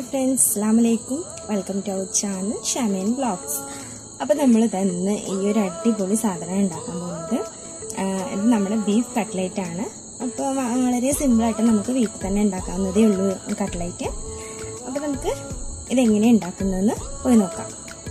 friends അസ്സാം വലൈക്കും welcome to our channel Shameen vlogs അപ്പോൾ നമ്മൾ തന്നെ ഈ ഒരു അടിപൊളി സാധനം ഉണ്ടാക്കാൻ പോകുന്നത് ആ, ഇത് നമ്മുടെ ബീഫ് കട്ട്ലേറ്റ് ആണ് അപ്പോൾ വളരെ സിമ്പിളായിട്ട് നമുക്ക് വീട്ടിൽ തന്നെ ഉണ്ടാക്കാവുന്നതേ ഉള്ളൂ കട്ട്ലേറ്റ് അപ്പോൾ നമുക്ക് ഇതെങ്ങനെ ഉണ്ടാക്കുന്നതെന്ന് പോയി നോക്കാം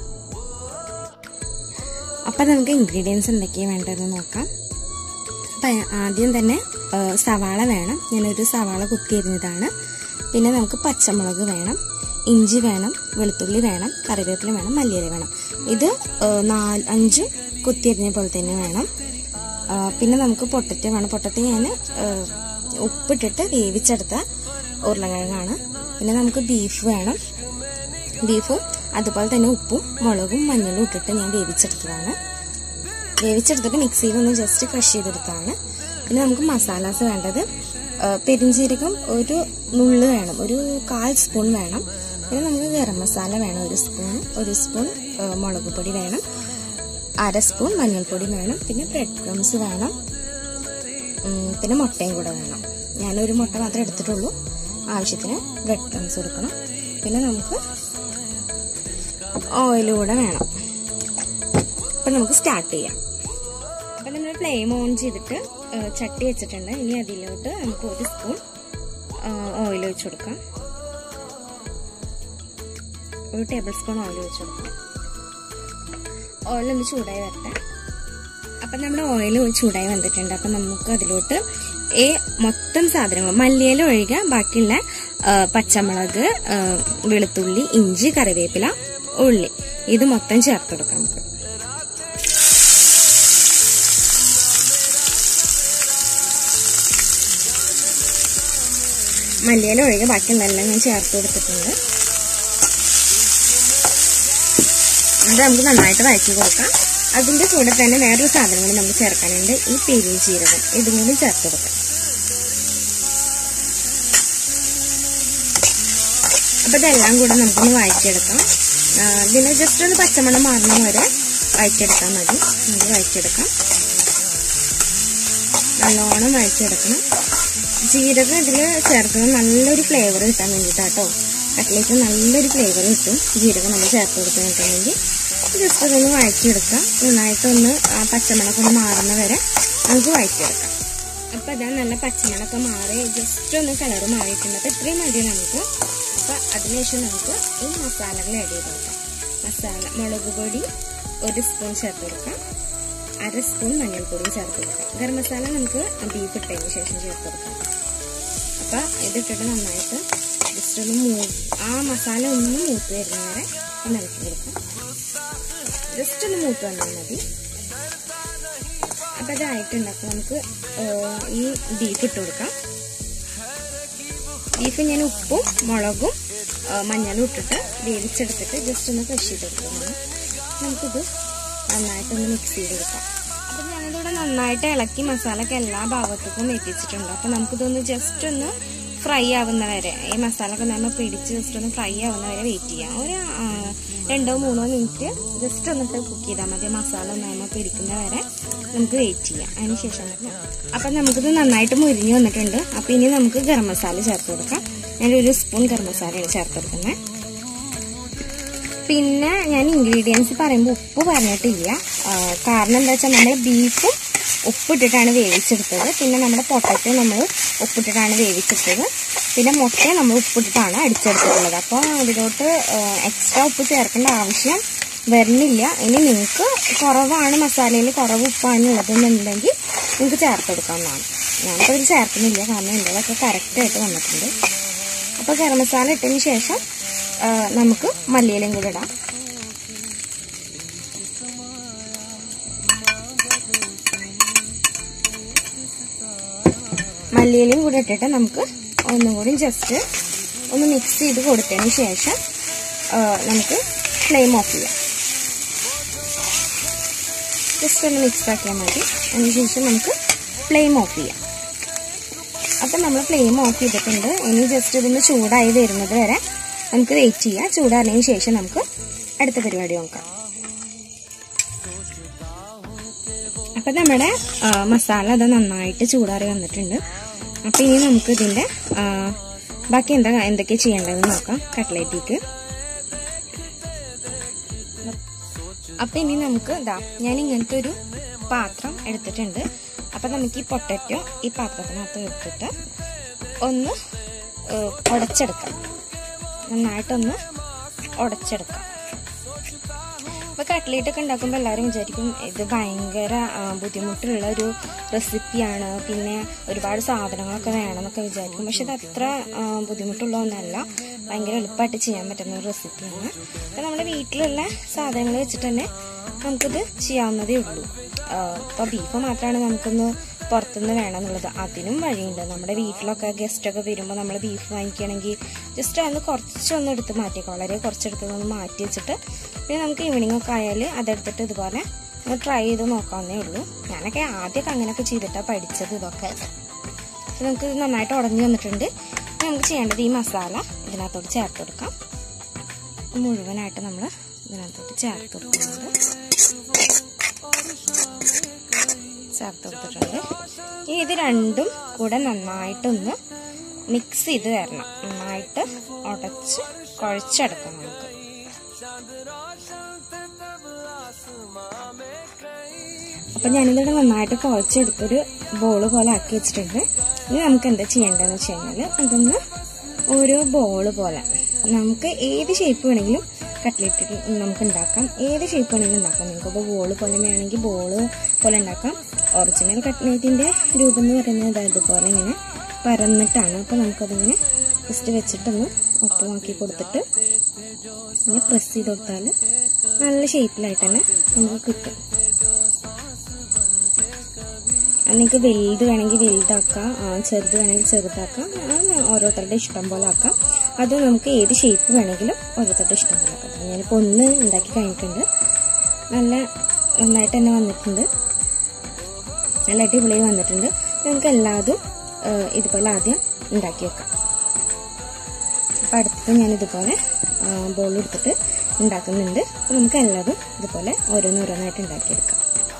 അപ്പം നമുക്ക് ഇൻഗ്രീഡിയൻസ് എന്തൊക്കെയാണ് വേണ്ടതെന്ന് നോക്കാം അപ്പം ആദ്യം തന്നെ ആ, സവാള വേണം ഞാനൊരു സവാള കുത്തിയരിഞ്ഞതാണ് പിന്നെ നമുക്ക് പച്ചമുളക് വേണം ഇഞ്ചി വേണം വെളുത്തുള്ളി വേണം കറിവേപ്പില വേണം മല്ലിയില വേണം ഇത് ആ, നാല് അഞ്ചും കുത്തിയരിഞ്ഞ പോലെ തന്നെ വേണം ആ, പിന്നെ നമുക്ക് പൊട്ടറ്റോ വേണം പൊട്ടറ്റോ ഞാൻ ഉപ്പിട്ടിട്ട് വേവിച്ചെടുത്ത ഉരുളക്കിഴങ്ങാണ് പിന്നെ നമുക്ക് ബീഫ് വേണം ബീഫും അതുപോലെ തന്നെ ഉപ്പും മുളകും മഞ്ഞളും ഇട്ടിട്ട് ഞാൻ വേവിച്ചെടുത്തതാണ് വേവിച്ചെടുത്തിട്ട് മിക്സിയിൽ ഒന്ന് ജസ്റ്റ് ക്രഷ് ചെയ്തെടുത്താണ് പിന്നെ നമുക്ക് മസാലാസ് വേണ്ടത് ആ, പെരിഞ്ജീരകം ഒരു നുള്ള് വേണം ഒരു കാൽ സ്പൂൺ വേണം പിന്നെ നമുക്ക് ഗരം മസാല വേണം ഒരു സ്പൂൺ ഒരു സ്പൂൺ ആ, മുളക് പൊടി വേണം അര സ്പൂൺ മഞ്ഞൾപ്പൊടി വേണം പിന്നെ ബ്രെഡ് ക്രംസ് വേണം ഉം, പിന്നെ മുട്ടയും കൂടെ വേണം ഞാനൊരു മുട്ട മാത്രമേ എടുത്തിട്ടുള്ളൂ ആവശ്യത്തിന് ബ്രെഡ് ക്രംസ് കൊടുക്കണം പിന്നെ നമുക്ക് ഓയിൽ കൂടെ വേണം അപ്പം നമുക്ക് സ്റ്റാർട്ട് ചെയ്യാം അപ്പം നമ്മൾ ഫ്ലെയിം ഓൺ ചെയ്തിട്ട് ആ, ചട്ടി വെച്ചിട്ടുണ്ട് ഇനി അതിലോട്ട് നമുക്ക് ഒരു സ്പൂൺ ഓയിൽ ഒഴിച്ചു കൊടുക്കാം ഒരു ടേബിൾ സ്പൂൺ ഓയിൽ ഒഴിച്ചു കൊടുക്കാം ഓയിൽ ഒന്ന് ചൂടായി വരട്ടെ അപ്പം നമ്മുടെ ഓയിൽ ചൂടായി വന്നിട്ടുണ്ട് അപ്പം നമുക്ക് അതിലോട്ട് ഈ മൊത്തം സാധനങ്ങൾ മല്ലിയില ഒഴികെ ബാക്കിയുള്ള ആ, പച്ചമുളക് ആ, വെളുത്തുള്ളി ഇഞ്ചി കറിവേപ്പില ഉള്ളി ഇത് മൊത്തം ചേർത്ത് കൊടുക്കാം നമുക്ക് മല്ലിയില ഒഴികെ ബാക്കിയുള്ളതെല്ലാം ഞാൻ ചേർത്ത് കൊടുത്തിട്ടുണ്ട് അത് നമുക്ക് നന്നായിട്ട് വഴറ്റി കൊടുക്കാം അതിന്റെ കൂടെ തന്നെ വേറൊരു സാധനം കൂടി നമുക്ക് ചേർക്കാനുണ്ട് ഈ പെരുംജീരകം ഇതും കൂടി ചേർത്ത് കൊടുക്കാം അപ്പൊ ഇതെല്ലാം കൂടെ നമുക്കൊന്ന് വഴറ്റിയെടുക്കാം ആ, ഇതിന് ജസ്റ്റ് ഒന്ന് പച്ചമണം മാറുന്ന വരെ വഴറ്റിയെടുത്താൽ മതി നമുക്ക് വഴറ്റിയെടുക്കാം നല്ലോണം വഴറ്റിയെടുക്കണം ജീരകം ഇതിൽ ചേർക്കുന്നത് നല്ലൊരു ഫ്ലേവർ കിട്ടാൻ വേണ്ടിയിട്ടാട്ടോ കട്ട്ലേറ്റ് നല്ലൊരു ഫ്ലേവർ കിട്ടും ജീരകം നമ്മൾ ചേർത്ത് കൊടുക്കുന്നുണ്ടെങ്കിൽ ജസ്റ്റ് അതൊന്ന് വഴറ്റിയെടുക്കാം നന്നായിട്ടൊന്ന് ആ പച്ചമണമൊക്കെ ഒന്ന് മാറുന്ന വരെ നമുക്ക് വഴറ്റിയെടുക്കാം അപ്പം അതാ നല്ല പച്ചമണമൊക്കെ മാറി ജസ്റ്റ് ഒന്ന് കളർ മാറിയിട്ടുണ്ട് അപ്പം ഇത്രയും മതി നമുക്ക് അപ്പം അതിനുശേഷം നമുക്ക് ഈ മസാലകൾ ആഡ് ചെയ്ത് കൊടുക്കാം മസാല മുളക് പൊടി ഒരു സ്പൂൺ ചേർത്ത് കൊടുക്കാം അര സ്പൂൺ മഞ്ഞൾപ്പൊടിയും ചേർത്ത് കൊടുക്കാം ഗരം മസാല നമുക്ക് ബീഫ് ഇട്ടതിന് ശേഷം ചേർത്ത് കൊടുക്കാം അപ്പം ഇതിട്ടിട്ട് നന്നായിട്ട് ജസ്റ്റ് ഒന്ന് മൂ ആ മസാല ഒന്ന് മൂത്ത് വരുന്നവരെ ഒന്ന് ഇളക്കി കൊടുക്കാം ജസ്റ്റ് ഒന്ന് മൂത്ത് വന്നാൽ മതി അപ്പം ഇതായിട്ടുണ്ട് അപ്പം നമുക്ക് ഏഹ്, ഈ ബീഫ് ഇട്ട് കൊടുക്കാം ബീഫ് ഞാൻ ഉപ്പും മുളകും ഏഹ്, മഞ്ഞളും ഇട്ടിട്ട് വേവിച്ചെടുത്തിട്ട് ജസ്റ്റ് ഒന്ന് ക്രഷ് ചെയ്തെടുക്കുന്നതാണ് നമുക്കിത് നന്നായിട്ടൊന്ന് മിക്സ് ചെയ്തെടുക്കാം അപ്പം ഞാനിതിവിടെ നന്നായിട്ട് ഇളക്കി മസാലയൊക്കെ എല്ലാ ഭാഗത്തേക്കും എത്തിച്ചിട്ടുണ്ട് അപ്പം നമുക്കിതൊന്ന് ജസ്റ്റ് ഒന്ന് ഫ്രൈ ആവുന്ന വരെ ഈ മസാല ഒക്കെ നമ്മൾ പിടിച്ച് ജസ്റ്റ് ഒന്ന് ഫ്രൈ ആവുന്ന വരെ വെയിറ്റ് ചെയ്യാം ഒരു ആ, രണ്ടോ മൂന്നോ മിനിറ്റ് ജസ്റ്റ് ഒന്നിട്ട് കുക്ക് ചെയ്താൽ മതി മസാല ഒന്ന് നമ്മൾ പിടിക്കുന്ന വരെ നമുക്ക് വെയിറ്റ് ചെയ്യാം അതിന് ശേഷം അപ്പം നമുക്കിത് നന്നായിട്ട് മുരിഞ്ഞ് വന്നിട്ടുണ്ട് അപ്പം ഇനി നമുക്ക് ഗരം മസാല ചേർത്ത് കൊടുക്കാം ഞാനൊരു സ്പൂൺ ഗരം മസാലയാണ് ചേർത്ത് കൊടുക്കുന്നത് പിന്നെ ഞാൻ ഇൻഗ്രീഡിയൻസ് പറയുമ്പോൾ ഉപ്പ് പറഞ്ഞിട്ടില്ല ആ, കാരണം എന്താ വെച്ചാൽ നമ്മൾ ബീഫും ഉപ്പിട്ടിട്ടാണ് വേവിച്ചെടുത്തത് പിന്നെ നമ്മുടെ പൊട്ടറ്റോ നമ്മൾ ഉപ്പിട്ടിട്ടാണ് വേവിച്ചെടുത്തത് പിന്നെ മുട്ട നമ്മൾ ഉപ്പിട്ടിട്ടാണ് അടിച്ചെടുത്തിട്ടുള്ളത് അപ്പോൾ അതിലോട്ട് എക്സ്ട്രാ ഉപ്പ് ചേർക്കേണ്ട ആവശ്യം വരുന്നില്ല ഇനി നിങ്ങൾക്ക് കുറവാണ് മസാലയിൽ കുറവ് ഉപ്പാണ് ഉള്ളതെന്നുണ്ടെങ്കിൽ നിങ്ങൾക്ക് ചേർത്തെടുക്കാവുന്നതാണ് ഞാനിപ്പോൾ ഇതിൽ ചേർക്കുന്നില്ല കാരണം എൻ്റെതൊക്കെ കറക്റ്റായിട്ട് വന്നിട്ടുണ്ട് അപ്പോൾ ഗരം മസാല ഇട്ടതിന് ശേഷം ആ, നമുക്ക് മല്ലിയിലയും കൂടെ ഇടാം മല്ലിയിലയും കൂടെ ഇട്ടിട്ട് നമുക്ക് ഒന്നും കൂടി ജസ്റ്റ് ഒന്ന് മിക്സ് ചെയ്ത് കൊടുത്തതിന് ശേഷം ആ, നമുക്ക് ഫ്ലെയിം ഓഫ് ചെയ്യാം ജസ്റ്റ് ഒന്ന് മിക്സ് ആക്കിയാൽ മതി അതിന് ശേഷം നമുക്ക് ഫ്ലെയിം ഓഫ് ചെയ്യാം അപ്പം നമ്മൾ ഫ്ലെയിം ഓഫ് ചെയ്തിട്ടുണ്ട് ഇനി ജസ്റ്റ് ഇതൊന്ന് ചൂടായി വരുന്നത് വരെ നമുക്ക് വെയിറ്റ് ചെയ്യാം ചൂടാറിയതിന് ശേഷം നമുക്ക് അടുത്ത പരിപാടി നോക്കാം അപ്പം നമ്മുടെ ആ, മസാല അത് നന്നായിട്ട് ചൂടാറി വന്നിട്ടുണ്ട് അപ്പം ഇനി നമുക്ക് ഇതിൻ്റെ ബാക്കി എന്താ എന്തൊക്കെ ചെയ്യേണ്ടതെന്ന് നോക്കാം കട്ട്ലേറ്റിക്ക് അപ്പൊ ഇനി നമുക്ക് ഇതാ ഞാൻ ഇങ്ങനത്തെ ഒരു പാത്രം എടുത്തിട്ടുണ്ട് അപ്പൊ നമുക്ക് ഈ പൊട്ടറ്റോ ഈ പാത്രത്തിനകത്ത് എടുത്തിട്ട് ഒന്ന് ഏഹ്, ഉടച്ചെടുക്കാം നന്നായിട്ടൊന്ന് ഉടച്ചെടുക്കാം അപ്പൊ കട്ട്ലേറ്റ് ഒക്കെ ഉണ്ടാക്കുമ്പോൾ എല്ലാവരും വിചാരിക്കും ഇത് ഭയങ്കര ആ, ബുദ്ധിമുട്ടുള്ള ഒരു റെസിപ്പിയാണ് പിന്നെ ഒരുപാട് സാധനങ്ങളൊക്കെ വേണമെന്നൊക്കെ വിചാരിക്കും പക്ഷെ ഇത് അത്ര ആ, ബുദ്ധിമുട്ടുള്ള ഒന്നല്ല ഭയങ്കര എളുപ്പമായിട്ട് ചെയ്യാൻ പറ്റുന്ന ഒരു റെസിപ്പിയാണ് അപ്പൊ നമ്മുടെ വീട്ടിലുള്ള സാധനങ്ങൾ വെച്ചിട്ട് തന്നെ നമുക്കിത് ചെയ്യാവുന്നതേ ഉള്ളൂ ആ, ഇപ്പൊ ബീഫ് മാത്രമാണ് നമുക്കൊന്ന് പുറത്തുനിന്ന് വേണമെന്നുള്ളത് അതിനും വഴിയുണ്ട് നമ്മുടെ വീട്ടിലൊക്കെ ഗസ്റ്റ് ഒക്കെ വരുമ്പോൾ നമ്മൾ ബീഫ് വാങ്ങിക്കുകയാണെങ്കിൽ ജസ്റ്റ് അന്ന് കുറച്ചൊന്ന് എടുത്ത് മാറ്റിയേക്കാം വളരെ കുറച്ചെടുത്ത് ഒന്ന് മാറ്റി വെച്ചിട്ട് പിന്നെ നമുക്ക് ഈവനിങ് ഒക്കെ ആയാൽ അതെടുത്തിട്ട് ഇതുപോലെ ഒന്ന് ട്രൈ ചെയ്ത് നോക്കാവുന്നേ ഉള്ളൂ ഞാനൊക്കെ ആദ്യമൊക്കെ അങ്ങനെയൊക്കെ ചെയ്തിട്ടാണ് പഠിച്ചത് ഇതൊക്കെ അപ്പൊ നമുക്ക് ഇത് നന്നായിട്ട് ഉടഞ്ഞു വന്നിട്ടുണ്ട് ഇനി നമുക്ക് ചെയ്യേണ്ടത് ഈ മസാല ഇതിനകത്തോട്ട് ചേർത്ത് കൊടുക്കാം മുഴുവനായിട്ട് നമ്മൾ ഇതിനകത്തോട്ട് ചേർത്ത് കൊടുക്കുന്നുണ്ട് ചേർത്ത് കൊടുത്തിട്ടുണ്ട് ഇനി ഇത് രണ്ടും കൂടെ നന്നായിട്ടൊന്ന് മിക്സ് ചെയ്ത് തരണം നന്നായിട്ട് ഉടച്ച് കുഴച്ചെടുക്കണം നമുക്ക് അപ്പൊ ഞാനിതിവിടെ നന്നായിട്ട് കുഴച്ചെടുത്തൊരു ബോള് പോലെ ആക്കി വെച്ചിട്ടുണ്ട് ഇനി നമുക്ക് എന്താ ചെയ്യേണ്ടതെന്ന് വെച്ച് കഴിഞ്ഞാൽ അതൊന്ന് ഓരോ ബോള് പോലെ നമുക്ക് ഏത് ഷേപ്പ് വേണമെങ്കിലും കട്ട്ലേറ്റ് നമുക്ക് ഉണ്ടാക്കാം ഏത് ഷേപ്പ് വേണമെങ്കിലും ഉണ്ടാക്കാം നിങ്ങൾക്ക് ഇപ്പോൾ ബോള് പോലെ വേണമെങ്കിൽ ബോള് പോലെ ഉണ്ടാക്കാം ഒറിജിനൽ കട്ട്ലേറ്റിന്റെ രൂപം എന്ന് പറയുന്നത് ഇതുപോലെ ഇങ്ങനെ പരന്നിട്ടാണ് അപ്പൊ നമുക്കതിങ്ങനെ ജസ്റ്റ് വെച്ചിട്ടൊന്ന് ഒപ്പമാക്കി കൊടുത്തിട്ട് ഇങ്ങനെ പ്രസ് ചെയ്ത് കൊടുത്താൽ നല്ല ഷേപ്പിലായിട്ട് തന്നെ നമുക്ക് കിട്ടും അത് നിങ്ങൾക്ക് വലുത് വേണമെങ്കിൽ വലുതാക്കാം ആ, ചെറുത് വേണമെങ്കിൽ ചെറുതാക്കാം അത് ഓരോരുത്തരുടെ ഇഷ്ടം പോലെ ആക്കാം അത് നമുക്ക് ഏത് ഷേപ്പ് വേണമെങ്കിലും ഓരോരുത്തരുടെ ഇഷ്ടം പോലെ ആക്കാം ഞാനിപ്പോൾ ഒന്ന് ഉണ്ടാക്കി കഴിഞ്ഞിട്ടുണ്ട് നല്ല നന്നായിട്ട് തന്നെ വന്നിട്ടുണ്ട് നല്ല അടിപൊളിയായി വന്നിട്ടുണ്ട് നമുക്ക് എല്ലാതും ആ, ഇതുപോലെ ആദ്യം ഉണ്ടാക്കി വെക്കാം അപ്പം അടുത്ത് ഞാൻ ഇതുപോലെ ബോൾ എടുത്തിട്ട് ഉണ്ടാക്കുന്നുണ്ട് അപ്പം നമുക്ക് എല്ലാതും ഇതുപോലെ ഓരോന്നോരോന്നായിട്ട് ഉണ്ടാക്കിയെടുക്കാം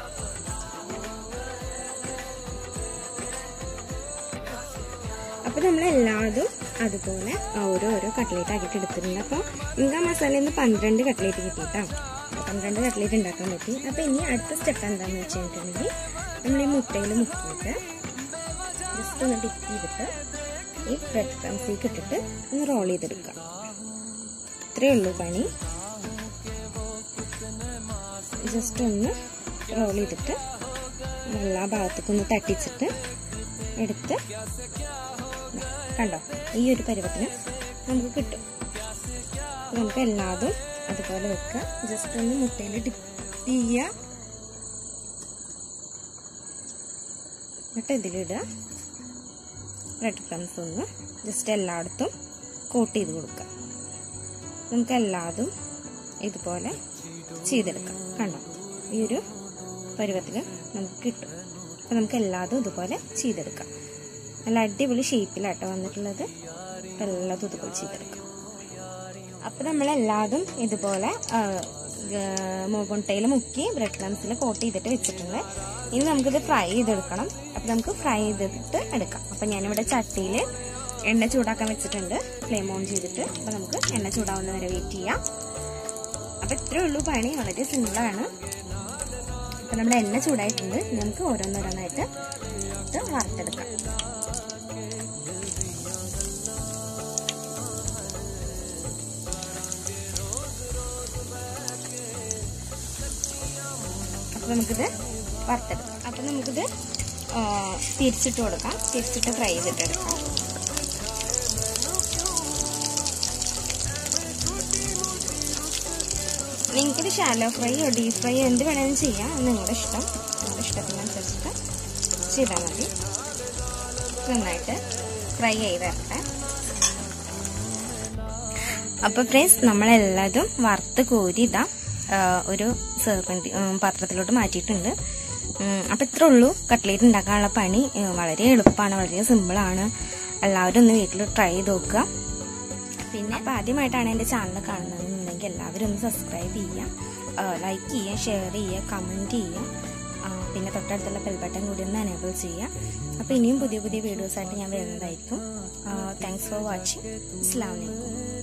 അപ്പൊ നമ്മൾ എല്ലാതും അതുപോലെ ഓരോ ഓരോ കട്ട്ലേറ്റ് ആക്കിയിട്ട് എടുത്തിട്ടുണ്ട് അപ്പൊ നമുക്ക് ആ മസാലയിൽ നിന്ന് പന്ത്രണ്ട് കട്ട്ലേറ്റ് കിട്ടിയിട്ടാ പന്ത്രണ്ട് കട്ട്ലേറ്റ് ഉണ്ടാക്കാൻ പറ്റി അപ്പൊ ഇനി അടുത്ത സ്റ്റെപ്പ് എന്താണെന്ന് വെച്ച് കഴിഞ്ഞിട്ടുണ്ടെങ്കിൽ നമ്മൾ ഈ മുട്ടയിൽ മുക്കിയിട്ട് ജസ്റ്റ് ഒന്ന് ഡിപ്പ് ചെയ്തിട്ട് ഈ ബ്രെഡ് ക്രംസിലേക്ക് ഇട്ടിട്ട് ഒന്ന് റോൾ ചെയ്തെടുക്കാം ഇത്രയേ ഉള്ളൂ പണി ജസ്റ്റ് ഒന്ന് റോൾ ചെയ്തിട്ട് എല്ലാ ഭാഗത്തേക്കും ഒന്ന് തട്ടിച്ചിട്ട് എടുത്ത് കണ്ടോ ഈ ഒരു പരുവത്തിന് നമുക്ക് കിട്ടും അപ്പൊ നമുക്ക് എല്ലാതും അതുപോലെ വെക്കുക ജസ്റ്റ് ഒന്ന് മുട്ടയിൽ ഡിപ്പ് ചെയ്യുക എന്നിട്ട് ഇതിലിടുക ബ്രെഡ് ക്രംസ് ഒന്ന് ജസ്റ്റ് എല്ലായിടത്തും കോട്ട് ചെയ്ത് കൊടുക്കുക നമുക്ക് എല്ലാതും ഇതുപോലെ ചെയ്തെടുക്കാം കണ്ടോ ഈ ഒരു പരുവത്തിൽ നമുക്ക് കിട്ടും അപ്പം നമുക്ക് എല്ലാതും ഇതുപോലെ ചെയ്തെടുക്കാം നല്ല അടിപൊളി ഷേപ്പിലാട്ടോ വന്നിട്ടുള്ളത് അപ്പം എല്ലാതും ഇതുപോലെ ചെയ്തെടുക്കാം അപ്പം നമ്മളെല്ലാതും ഇതുപോലെ മുട്ടയിൽ മുക്കി ബ്രെഡ് ക്രംസിൽ കോട്ട് ചെയ്തിട്ട് വെച്ചിട്ടുണ്ട് ഇനി നമുക്കിത് ഫ്രൈ ചെയ്തെടുക്കണം അപ്പം നമുക്ക് ഫ്രൈ ചെയ്തിട്ട് എടുക്കാം അപ്പം ഞാനിവിടെ ചട്ടിയിൽ എണ്ണ ചൂടാക്കാൻ വെച്ചിട്ടുണ്ട് ഫ്ലെയിം ഓൺ ചെയ്തിട്ട് അപ്പം നമുക്ക് എണ്ണ ചൂടാവുന്ന വരെ വെയിറ്റ് ചെയ്യാം അപ്പം ഇത്രേ ഉള്ളൂ പണി വളരെ സിമ്പിളാണ് അപ്പം നമ്മുടെ എണ്ണ ചൂടായിട്ടുണ്ട് ഇനി നമുക്ക് ഓരോന്നോരോന്നായിട്ട് ഇത് വറുത്തെടുക്കാം അപ്പം നമുക്കിത് വറുത്തെടുക്കാം അപ്പം നമുക്കിത് ആ, തിരിച്ചിട്ട് കൊടുക്കാം തിരിച്ചിട്ട് ഫ്രൈ ചെയ്തിട്ടെടുക്കാം നിങ്ങൾക്കിത് ഷാലോ ഫ്രൈയോ ഡീപ് ഫ്രൈയോ എന്ത് വേണമെങ്കിലും ചെയ്യാം അത് നിങ്ങളുടെ ഇഷ്ടം നിങ്ങളുടെ ഇഷ്ടത്തിനനുസരിച്ചിട്ട് ചെയ്താൽ മതി നന്നായിട്ട് ഫ്രൈ ചെയ്ത് തരട്ടെ അപ്പൊ ഫ്രണ്ട്സ് നമ്മളെല്ലാതും വറുത്ത് കോരി ഇതാ ആ, ഒരു സെർവൻറ്റി പാത്രത്തിലോട്ട് മാറ്റിയിട്ടുണ്ട് ഉം, അപ്പൊ ഇത്രേ ഉള്ളൂ കട്ട്ലേറ്റ് ഉണ്ടാക്കാനുള്ള പണി ഉം, വളരെ എളുപ്പമാണ് വളരെ സിമ്പിളാണ് എല്ലാവരും ഒന്ന് വീട്ടിൽ ട്രൈ ചെയ്ത് നോക്കുക പിന്നെ അപ്പൊ ആദ്യമായിട്ടാണ് എൻ്റെ ചാനൽ കാണുന്നതെന്നുണ്ടെങ്കിൽ എല്ലാവരും ഒന്ന് സബ്സ്ക്രൈബ് ചെയ്യുക ലൈക്ക് ചെയ്യുക ഷെയർ ചെയ്യുക കമൻറ്റ് ചെയ്യുക ആ, പിന്നെ തൊട്ടടുത്തുള്ള ബെൽ ബട്ടൺ കൂടി ഒന്ന് എനേബിൾ ചെയ്യുക അപ്പോൾ ഇനിയും പുതിയ പുതിയ വീഡിയോസ് ആയിട്ട് ഞാൻ വരുന്നതായിരിക്കും താങ്ക്സ് ഫോർ വാച്ചിങ് അസ്സാം വലൈക്കും